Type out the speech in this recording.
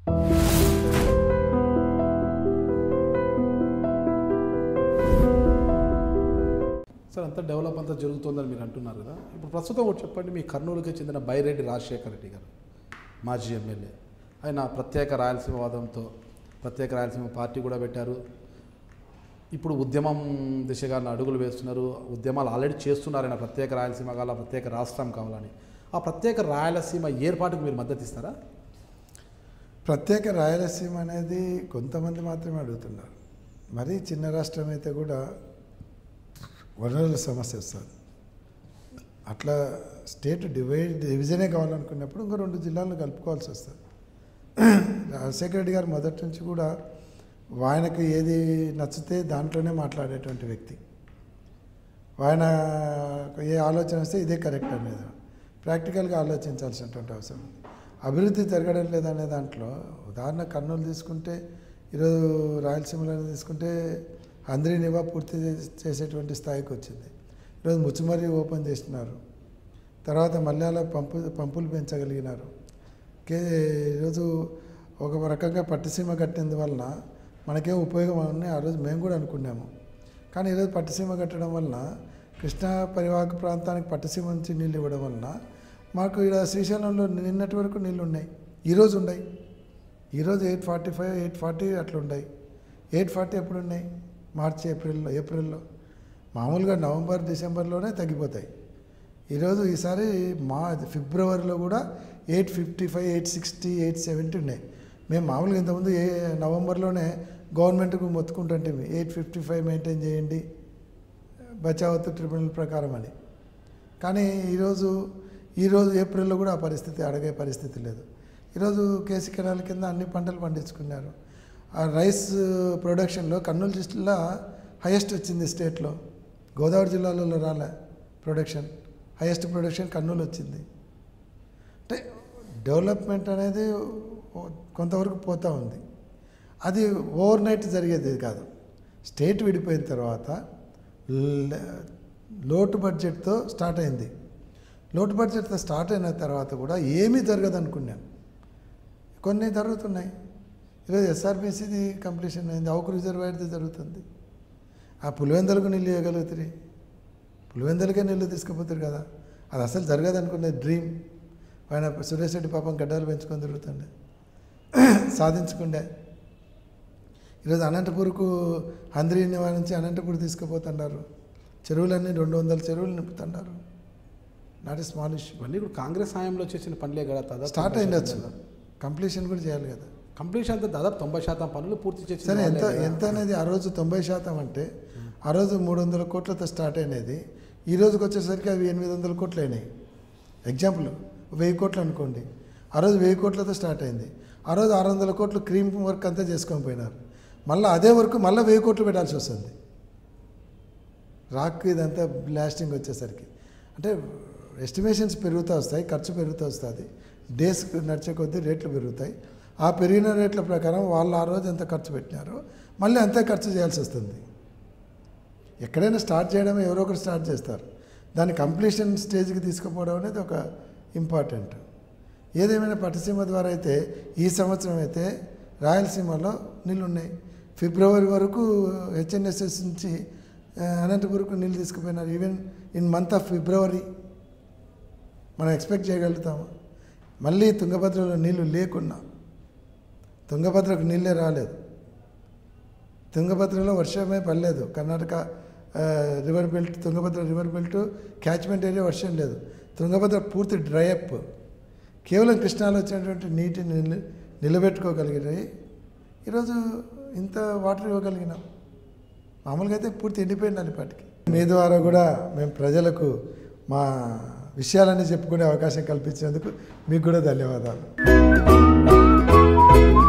Sir అంతా develop అంతా జరుగుతుందని మీరు అంటున్నారు కదా ఇప్పుడు ప్రస్తుతం ఒకటి చెప్పండి మీ కర్నూలుకి చెందిన బైరెడ్డి రాజశేఖర రెడ్డి గారు మాజీ ఎమ్మెల్యే ఆయన ప్రత్యేక రాయలసీమ వాదంతో ప్రత్యేక రాయలసీమ పార్టీ కూడా పెట్టారు ఇప్పుడు ఉద్యమం దిశగా అడుగులు వేస్తున్నారు ఉద్యమాలు ఆల్రెడీ చేస్తున్నారు ఆయన ప్రత్యేక రాయలసీమ కావాలా ప్రత్యేక రాష్ట్రం కావాలని ఆ ప్రత్యేక రాయలసీమ ఏర్పాటుకు మీరు మద్దతు ఇస్తారా ప్రత్యేక రాయలసీమ అనేది కొంతమంది మాత్రమే అడుగుతున్నారు మరీ చిన్న రాష్ట్రం అయితే కూడా వనరుల సమస్య వస్తుంది అట్లా స్టేట్ డివైడ్ డివిజనే కావాలనుకున్నప్పుడు ఇంకో రెండు జిల్లాలను కలుపుకోవాల్సి వస్తుంది రాజశేఖర రెడ్డి గారు మొదటి నుంచి కూడా ఆయనకు ఏది నచ్చితే దాంట్లోనే మాట్లాడేటువంటి వ్యక్తి ఆయన ఏ ఆలోచన వస్తే ఇదే కరెక్ట్ అనేది ప్రాక్టికల్గా ఆలోచించాల్సినటువంటి అవసరం ఉంది అభివృద్ధి జరగడం లేదనే దాంట్లో ఉదాహరణ కర్నూలు తీసుకుంటే ఈరోజు రాయలసీమలో తీసుకుంటే అందరి నివా పూర్తి చేసే- చేసేటువంటి స్థాయికి వచ్చింది ఈరోజు ముచ్చుమరి ఓపెన్ చేసినారు తర్వాత మల్యాల పంపు పంపులు పెంచగలిగినారు కే ఈరోజు ఒక రకంగా పట్టిసీమ కట్టినందువలన మనకేం ఉపయోగం అని ఆ రోజు మేము కూడా అనుకున్నాము కానీ ఈరోజు పట్టిసీమ కట్టడం వలన కృష్ణా పరివాహక ప్రాంతానికి పట్టిసీమ నుంచి నీళ్ళు ఇవ్వడం వలన మాకు ఇక్కడ శ్రీశైలంలో నిన్నటి వరకు నీళ్ళు ఉన్నాయి ఈరోజు ఉన్నాయి ఈరోజు eight forty five eight forty అట్లా ఉన్నాయి ఎయిట్ ఫార్టీ ఎప్పుడు ఉన్నాయి మార్చి ఏప్రిల్లో ఏప్రిల్లో మామూలుగా నవంబర్ డిసెంబర్లోనే తగ్గిపోతాయి ఈరోజు ఈసారి మా ఫిబ్రవరిలో కూడా eight fifty five eight sixty eight seventy ఉన్నాయి మేము మామూలుగా ఇంతకుముందు ఏ నవంబర్లోనే గవర్నమెంట్కు మొత్తుకుంటుంటే ఎయిట్ ఫిఫ్టీ ఫైవ్ మెయింటైన్ చేయండి బచావత్ ట్రిబ్యునల్ ప్రకారం అని కానీ ఈరోజు ఈరోజు ఏప్రిల్లో కూడా ఆ పరిస్థితి అడిగే పరిస్థితి లేదు ఈరోజు కేసీ కెనాల్ కింద అన్ని పంటలు పండించుకున్నారు ఆ రైస్ ప్రొడక్షన్లో కర్నూలు జిల్లా హైయెస్ట్ వచ్చింది స్టేట్లో గోదావరి జిల్లాలలో రాలే ప్రొడక్షన్ హైయెస్ట్ ప్రొడక్షన్ కర్నూలు వచ్చింది అంటే డెవలప్మెంట్ అనేది కొంతవరకు పోతూ ఉంది అది ఓవర్ నైట్ జరిగేది కాదు స్టేట్ విడిపోయిన తర్వాత ల- లోటు బడ్జెట్తో స్టార్ట్ అయింది లోటు బడ్జెట్తో స్టార్ట్ అయిన తర్వాత కూడా ఏమీ జరగదు అనుకున్నాను కొన్ని జరుగుతున్నాయి ఈరోజు ఎస్ఆర్బీసీది కంప్లీషన్ అయింది అవుకు రిజర్వాయర్ది జరుగుతుంది ఆ పులివెందలకు నీళ్ళు ఇవ్వగలుగుతుంది పులివెందలకే నీళ్ళు తీసుకుపోతారు కదా అది అసలు జరగదు అనుకునే డ్రీమ్ ఆయన సురేష్ రెడ్డి పాపం గడ్డలు పెంచుకొని తిరుగుతుండే సాధించుకుండే ఈరోజు అనంతపూర్కు హంద్రీ నివా నుంచి అనంతపూర్ తీసుకుపోతున్నారు చెరువులన్నీ రెండు వందల చెరువులు నింపుతున్నారు నాట్ ఏ స్మాల్ ఇష్యూ ఇవన్నీ కూడా కాంగ్రెస్ హయాంలో చేసిన పనులే కదా దాదాపు స్టార్ట్ తొంభై అయిండొచ్చు శాతం కదా. కంప్లీషన్ కూడా చేయాలి కదా కంప్లీషన్ అంతా దాదాపు తొంభై శాతం పనులు పూర్తి చేసిన సరే ఎంత వాళ్ళే కదా. ఎంత అనేది ఆ రోజు తొంభై శాతం అంటే ఆ రోజు మూడు వందల కోట్లతో స్టార్ట్ అయినది ఈ రోజుకి వచ్చేసరికి అవి ఎనిమిది వందల కోట్లు అయినాయి ఎగ్జాంపుల్ వెయ్యి కోట్లు అనుకోండి ఆ రోజు వెయ్యి కోట్లతో స్టార్ట్ అయింది ఆ రోజు ఆరు వందల కోట్లు క్రీమ్ వర్క్ అంతా చేసుకొని పోయినారు మళ్ళీ అదే వర్క్ మళ్ళీ వెయ్యి కోట్లు పెట్టాల్సి వస్తుంది రాక్ ఇదంతా బ్లాస్టింగ్ వచ్చేసరికి అంటే ఎస్టిమేషన్స్ పెరుగుతూ వస్తాయి ఖర్చు పెరుగుతూ వస్తుంది డేస్ నడిచే కొద్దీ రేట్లు పెరుగుతాయి ఆ పెరిగిన రేట్ల ప్రకారం వాళ్ళు ఆ రోజు ఎంత ఖర్చు పెట్టినారో మళ్ళీ అంతే ఖర్చు చేయాల్సి వస్తుంది ఎక్కడైనా స్టార్ట్ చేయడం ఎవరో ఒకరు స్టార్ట్ చేస్తారు దాన్ని కంప్లీషన్ స్టేజ్కి తీసుకుపోవడం అనేది ఒక ఇంపార్టెంట్ ఏదేమైనా పట్టిసీమ ద్వారా అయితే ఈ సంవత్సరం అయితే రాయలసీమలో నీళ్ళు ఉన్నాయి ఫిబ్రవరి వరకు హెచ్ఎన్ఎస్ఎస్ నుంచి ఆ, అనంతపురకు నీళ్ళు తీసుకుపోయినారు even in month of February మనం ఎక్స్పెక్ట్ చేయగలుగుతాము మళ్ళీ తుంగభద్రలో నీళ్లు లేకున్నా తుంగభద్రకు నీళ్ళే రాలేదు తుంగభద్రలో వర్షమే పడలేదు కర్ణాటక ఆ, river belt Tungabhadra river belt catchment area వర్షం లేదు తుంగభద్ర పూర్తి డ్రై అప్ కేవలం కృష్ణాలో వచ్చినటువంటి నీటిని నిల- నిలబెట్టుకోగలిగినాయి ఈరోజు ఇంత వాటర్ ఇవ్వగలిగినాం మామూలుగా అయితే పూర్తి ఎండిపోయింది అలిపాటికి మీ ద్వారా కూడా మేము ప్రజలకు మా విషయాలన్నీ చెప్పుకునే అవకాశం కల్పించినందుకు మీకు కూడా ధన్యవాదాలు